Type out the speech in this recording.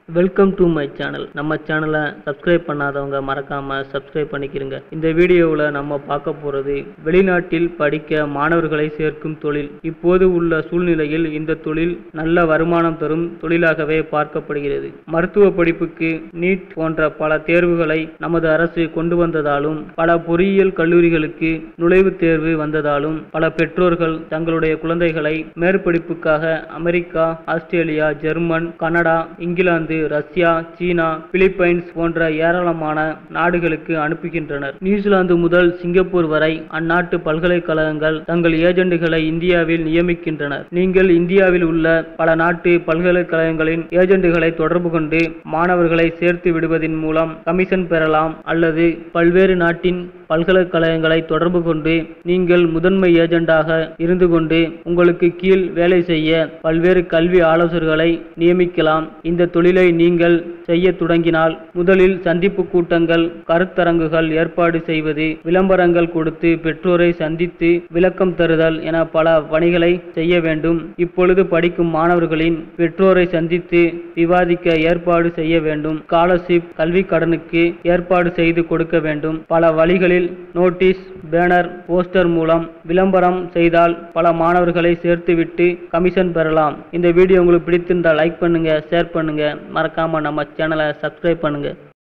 welcome to my channel நம்ம சேனலை subscribe பண்ணாதவங்க மறக்காம சப்ஸ்கிரைப் பண்ணிக்கிறங்க இந்த வீடியோவில் நம்ம பார்க்க போறது வெளிநாட்டில் படிக்க மாணவர்களை சேர்க்கும் தொழில் இப்போது உள்ள சூழ்நிலையில் இந்த தொழில் நல்ல வருமானம் தரும் தொழிலாகவே பார்க்கப்படுகிறது மருத்துவ படிப்புக்கு நீட் போன்ற பல தேர்வுகளை நமது அரசு கொண்டு வந்ததாலும் பல பொறியியல் கல்லூரிகளுக்கு நுழைவுத் தேர்வு வந்ததாலும் பல பெற்றோர்கள் தங்களுடைய குழந்தைகளை மேற்படிப்புக்காக அமெரிக்கா ஆஸ்திரேலியா ஜெர்மன் கனடா இங்கிலாந்து ரஷ்யா சீனா பிலிப்பைன்ஸ் போன்ற ஏராளமான நாடுகளுக்கு அனுப்புகின்றனர் நியூசிலாந்து முதல் சிங்கப்பூர் வரை அந்நாட்டு பல்கலைக்கழகங்கள் தங்கள் ஏஜெண்டுகளை இந்தியாவில் நியமிக்கின்றனர் நீங்கள் இந்தியாவில் உள்ள பல நாட்டு பல்கலைக்கழகங்களின் ஏஜெண்டுகளை தொடர்பு கொண்டு மாணவர்களை சேர்த்து விடுவதன் மூலம் கமிஷன் பெறலாம் அல்லது பல்வேறு நாட்டின் பல்கலைக்கழகங்களை தொடர்பு கொண்டு நீங்கள் முதன்மை ஏஜெண்டாக இருந்து கொண்டு உங்களுக்கு கீழ் வேலை செய்ய பல்வேறு கல்வி ஆலோசகர்களை நியமிக்கலாம் இந்த தொழிலை நீங்கள் செய்ய தொடங்கினால் முதலில் சந்திப்பு கூட்டங்கள் கருத்தரங்குகள் ஏற்பாடு செய்வது விளம்பரங்கள் கொடுத்து பெற்றோரை சந்தித்து விளக்கம் தருதல் என பல பணிகளை செய்ய வேண்டும் இப்பொழுது படிக்கும் மாணவர்களின் பெற்றோரை சந்தித்து விவாதிக்க ஏற்பாடு செய்ய வேண்டும் ஸ்காலர்ஷிப் கல்வி கடனுக்கு ஏற்பாடு செய்து கொடுக்க வேண்டும் பல வழிகளில் நோட்டீஸ் பேனர் போஸ்டர் மூலம் விளம்பரம் செய்தால் பல மாணவர்களை சேர்த்துவிட்டு கமிஷன் பெறலாம் இந்த வீடியோ உங்களுக்கு பிடித்திருந்தால் லைக் பண்ணுங்க ஷேர் பண்ணுங்க மறக்காம நம்ம சேனலை சப்ஸ்கிரைப் பண்ணுங்க